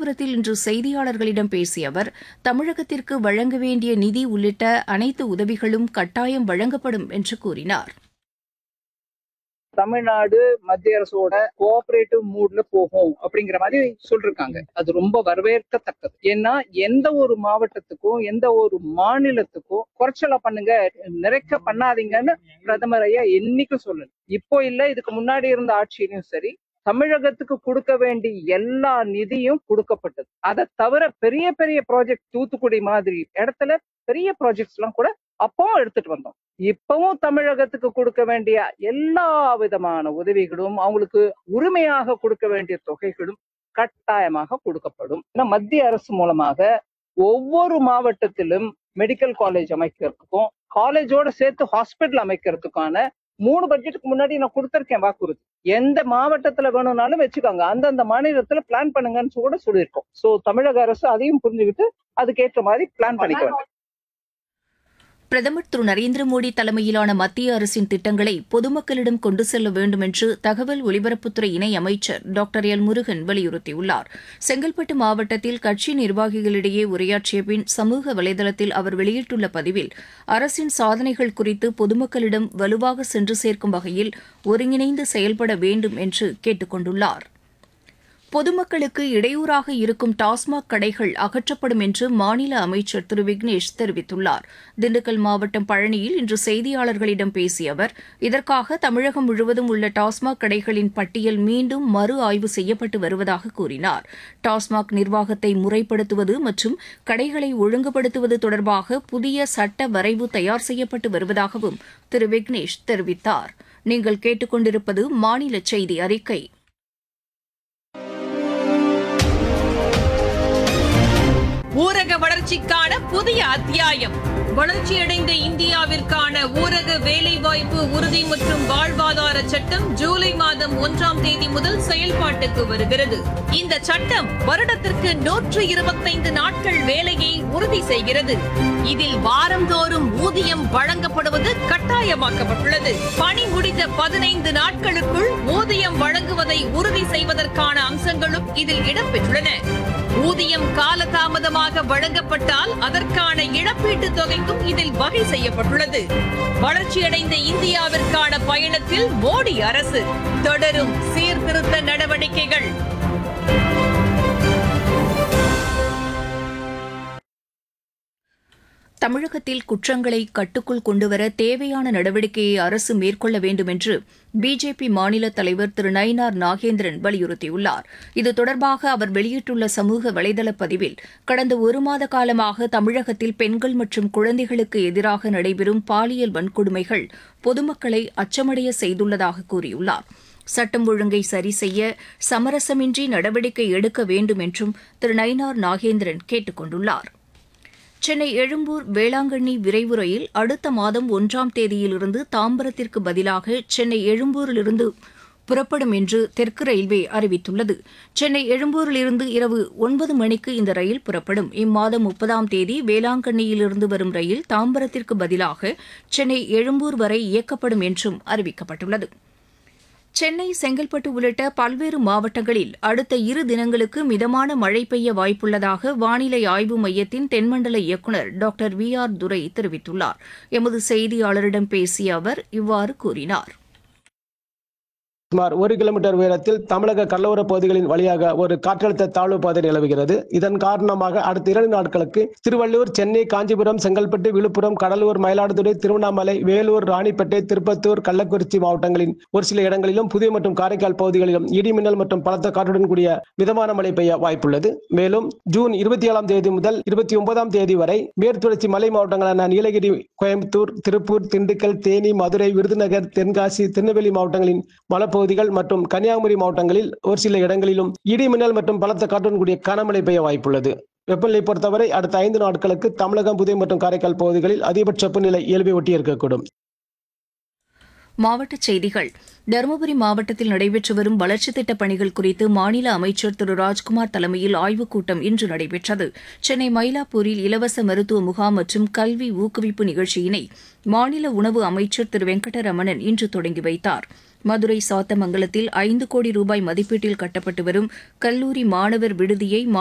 காஞ்சிபுரத்தில் இன்று செய்தியாளர்களிடம் பேசிய அவர் தமிழகத்திற்கு வழங்க வேண்டிய நிதி உள்ளிட்ட அனைத்து உதவிகளும் கட்டாயம் வழங்கப்படும் என்று கூறினார் தமிழ்நாடு மத்திய அரசோட கோஆபரேட்டிவ் மூட்ல போகும் அப்படிங்கிற மாதிரி சொல்லிருக்காங்க அது ரொம்ப வரவேற்கத்தக்கது ஏன்னா எந்த ஒரு மாவட்டத்துக்கும் எந்த ஒரு மாநிலத்துக்கும் குறைச்சலா பண்ணுங்க நிறைக்க பண்ணாதீங்கன்னு பிரதமர் ஐயா என்னைக்கும் சொல்லல இப்போ இல்ல இதுக்கு முன்னாடி இருந்த ஆட்சியிலும் சரி தமிழகத்துக்கு கொடுக்க வேண்டிய எல்லா நிதியும் கொடுக்கப்பட்டது அதை தவிர பெரிய பெரிய ப்ராஜெக்ட் தூத்துக்குடி மாதிரி இடத்துல பெரிய ப்ராஜெக்ட்ஸ் எல்லாம் கூட அப்பவும் எடுத்துட்டு வந்தோம் இப்பவும் தமிழகத்துக்கு கொடுக்க வேண்டிய எல்லா விதமான உதவிகளும் அவங்களுக்கு உரிமையாக கொடுக்க வேண்டிய தொகைகளும் கட்டாயமாக கொடுக்கப்படும் ஏன்னா மத்திய அரசு மூலமாக ஒவ்வொரு மாவட்டத்திலும் மெடிக்கல் காலேஜ் அமைக்கிறதுக்கும் காலேஜோட சேர்த்து ஹாஸ்பிட்டல் அமைக்கிறதுக்கான மூணு பட்ஜெட்டுக்கு முன்னாடி நான் கொடுத்திருக்கேன் வாக்குறுதி எந்த மாவட்டத்துல வேணும்னாலும் வச்சுக்கோங்க அந்தந்த மாநிலத்துல பிளான் பண்ணுங்கன்னு கூட சொல்லியிருக்கோம் சோ தமிழக அரசு அதையும் புரிஞ்சுக்கிட்டு அதுக்கேற்ற மாதிரி பிளான் பண்ணிக்க வேண்டும் பிரதமர் திரு நரேந்திர மோடி தலைமையிலான மத்திய அரசின் திட்டங்களை பொதுமக்களிடம் கொண்டு செல்ல வேண்டும் என்று தகவல் ஒலிபரப்புத்துறை இணை அமைச்சர் டாக்டர் எல் முருகன் வலியுறுத்தியுள்ளார் செங்கல்பட்டு மாவட்டத்தில் கட்சி நிர்வாகிகளிடையே உரையாற்றிய பின் சமூக வலைதளத்தில் அவர் வெளியிட்டுள்ள பதிவில் அரசின் சாதனைகள் குறித்து பொதுமக்களிடம் வலுவாக சென்று சேர்க்கும் வகையில் ஒருங்கிணைந்து செயல்பட வேண்டும் என்று கேட்டுக் கொண்டுள்ளார் பொதுமக்களுக்கு இடையூறாக இருக்கும் டாஸ்மாக் கடைகள் அகற்றப்படும் என்று மாநில அமைச்சர் திரு விக்னேஷ் தெரிவித்துள்ளார் திண்டுக்கல் மாவட்டம் பழனியில் இன்று செய்தியாளர்களிடம் பேசிய அவர் இதற்காக தமிழகம் முழுவதும் உள்ள டாஸ்மாக் கடைகளின் பட்டியல் மீண்டும் மறு ஆய்வு செய்யப்பட்டு வருவதாக கூறினார் டாஸ்மாக் நிர்வாகத்தை முறைப்படுத்துவது மற்றும் கடைகளை ஒழுங்குபடுத்துவது தொடர்பாக புதிய சட்ட வரைவு தயார் செய்யப்பட்டு வருவதாகவும் திரு விக்னேஷ் தெரிவித்தார் நீங்கள் கேட்டுக்கொண்டிருப்பது மாநில செய்தி அறிக்கை ஊரக வளர்ச்சிக்கான புதிய அத்தியாயம் வளர்ச்சியடைந்த இந்தியாவிற்கான ஊரக வேலைவாய்ப்பு உறுதி மற்றும் வாழ்வாதார சட்டம் ஜூலை மாதம் ஒன்றாம் தேதி முதல் செயல்பாட்டுக்கு வருகிறது இந்த சட்டம் வருடத்திற்கு நூற்று இருபத்தைந்து நாட்கள் வேலையை உறுதி செய்கிறது இதில் வாரந்தோறும் ஊதியம் வழங்கப்படுவது கட்டாயமாக்கப்பட்டுள்ளது பணி முடிந்த பதினைந்து நாட்களுக்குள் ஊதியம் வழங்குவதை உறுதி செய்வதற்கான அம்சங்களும் இதில் இடம்பெற்றுள்ளன ஊதியம் காலதாமதமாக வழங்கப்பட்டால் அதற்கான இழப்பீட்டுத் தொகைக்கும் இதில் வகை செய்யப்பட்டுள்ளது வளர்ச்சியடைந்த இந்தியாவிற்கான பயணத்தில் மோடி அரசு தொடரும் சீர்திருத்த நடவடிக்கைகள் தமிழகத்தில் குற்றங்களை கட்டுக்குள் கொண்டுவர தேவையான நடவடிக்கையை அரசு மேற்கொள்ள வேண்டும் என்று பிஜேபி மாநில தலைவர் திரு நயினார் நாகேந்திரன் வலியுறுத்தியுள்ளார் இது தொடர்பாக அவர் வெளியிட்டுள்ள சமூக வலைதள பதிவில் கடந்த ஒரு மாத காலமாக தமிழகத்தில் பெண்கள் மற்றும் குழந்தைகளுக்கு எதிராக நடைபெறும் பாலியல் வன்கொடுமைகள் பொதுமக்களை அச்சமடைய செய்துள்ளதாக கூறியுள்ளார் சட்டம் ஒழுங்கை சரி செய்ய சமரசமின்றி நடவடிக்கை எடுக்க வேண்டும் என்றும் திரு நயினார் நாகேந்திரன் கேட்டுக் கொண்டுள்ளார் சென்னை எழும்பூர் வேளாங்கண்ணி விரைவு ரயில் அடுத்த மாதம் ஒன்றாம் தேதியிலிருந்து தாம்பரத்திற்கு பதிலாக சென்னை எழும்பூரிலிருந்து புறப்படும் என்று தெற்கு ரயில்வே அறிவித்துள்ளது சென்னை எழும்பூரிலிருந்து இரவு ஒன்பது மணிக்கு இந்த ரயில் புறப்படும் இம்மாதம் முப்பதாம் தேதி வேளாங்கண்ணியிலிருந்து வரும் ரயில் தாம்பரத்திற்கு பதிலாக சென்னை எழும்பூர் வரை இயக்கப்படும் என்றும் அறிவிக்கப்பட்டுள்ளது சென்னை செங்கல்பட்டு உள்ளிட்ட பல்வேறு மாவட்டங்களில் அடுத்த இரு தினங்களுக்கு மிதமான மழை பெய்ய வாய்ப்புள்ளதாக வானிலை ஆய்வு மையத்தின் தென்மண்டல இயக்குநர் டாக்டர் வி ஆர் துரை தெரிவித்துள்ளார் எமது செய்தியாளரிடம் பேசிய அவர் இவ்வாறு கூறினார் சுமார் ஒரு கிலோமீட்டர் உயரத்தில் தமிழக கடலோர பகுதிகளின் வழியாக ஒரு காற்றழுத்த தாழ்வு பாதை நிலவுகிறது இதன் காரணமாக அடுத்த இரண்டு நாட்களுக்கு திருவள்ளூர் சென்னை காஞ்சிபுரம் செங்கல்பட்டு விழுப்புரம் கடலூர் மயிலாடுதுறை திருவண்ணாமலை வேலூர் ராணிப்பேட்டை திருப்பத்தூர் கள்ளக்குறிச்சி மாவட்டங்களின் ஒரு சில இடங்களிலும் புதிய மற்றும் காரைக்கால் பகுதிகளிலும் இடி மின்னல் மற்றும் பலத்த காற்றுடன் கூடிய மிதமான மழை பெய்ய வாய்ப்புள்ளது மேலும் ஜூன் இருபத்தி ஏழாம் தேதி முதல் இருபத்தி ஒன்பதாம் தேதி வரை மேற்குத்தொடர்ச்சி மலை மாவட்டங்களான நீலகிரி கோயம்புத்தூர் திருப்பூர் திண்டுக்கல் தேனி மதுரை விருதுநகர் தென்காசி திருநெல்வேலி மாவட்டங்களின் மலப்பகுதி பகுதிகள் மற்றும் கன்னியாகுமரி மாவட்டங்களில் ஒரு சில இடங்களிலும் இடி மின்னல் மற்றும் பலத்த காற்றுடன் கூடிய கனமழை பெய்ய வாய்ப்புள்ளது வெப்பநிலை பொறுத்தவரை அடுத்த ஐந்து நாட்களுக்கு தமிழகம் புதுவை மற்றும் காரைக்கால் பகுதிகளில் அதிகபட்ச வெப்பநிலை இயல்பை ஒட்டி இருக்கக்கூடும் மாவட்டச் செய்திகள் தருமபுரி மாவட்டத்தில் நடைபெற்று வரும் வளர்ச்சித் திட்டப் பணிகள் குறித்து மாநில அமைச்சர் திரு ராஜ்குமார் தலைமையில் ஆய்வுக் கூட்டம் இன்று நடைபெற்றது சென்னை மயிலாப்பூரில் இலவச மருத்துவ முகாம் மற்றும் கல்வி ஊக்குவிப்பு நிகழ்ச்சியினை மாநில உணவு அமைச்சர் திரு வெங்கடரமணன் இன்று தொடங்கி வைத்தார் மதுரை சாத்தமங்கலத்தில் ஐந்து கோடி ரூபாய் மதிப்பீட்டில் கட்டப்பட்டு வரும் கல்லூரி மாணவர் விடுதியை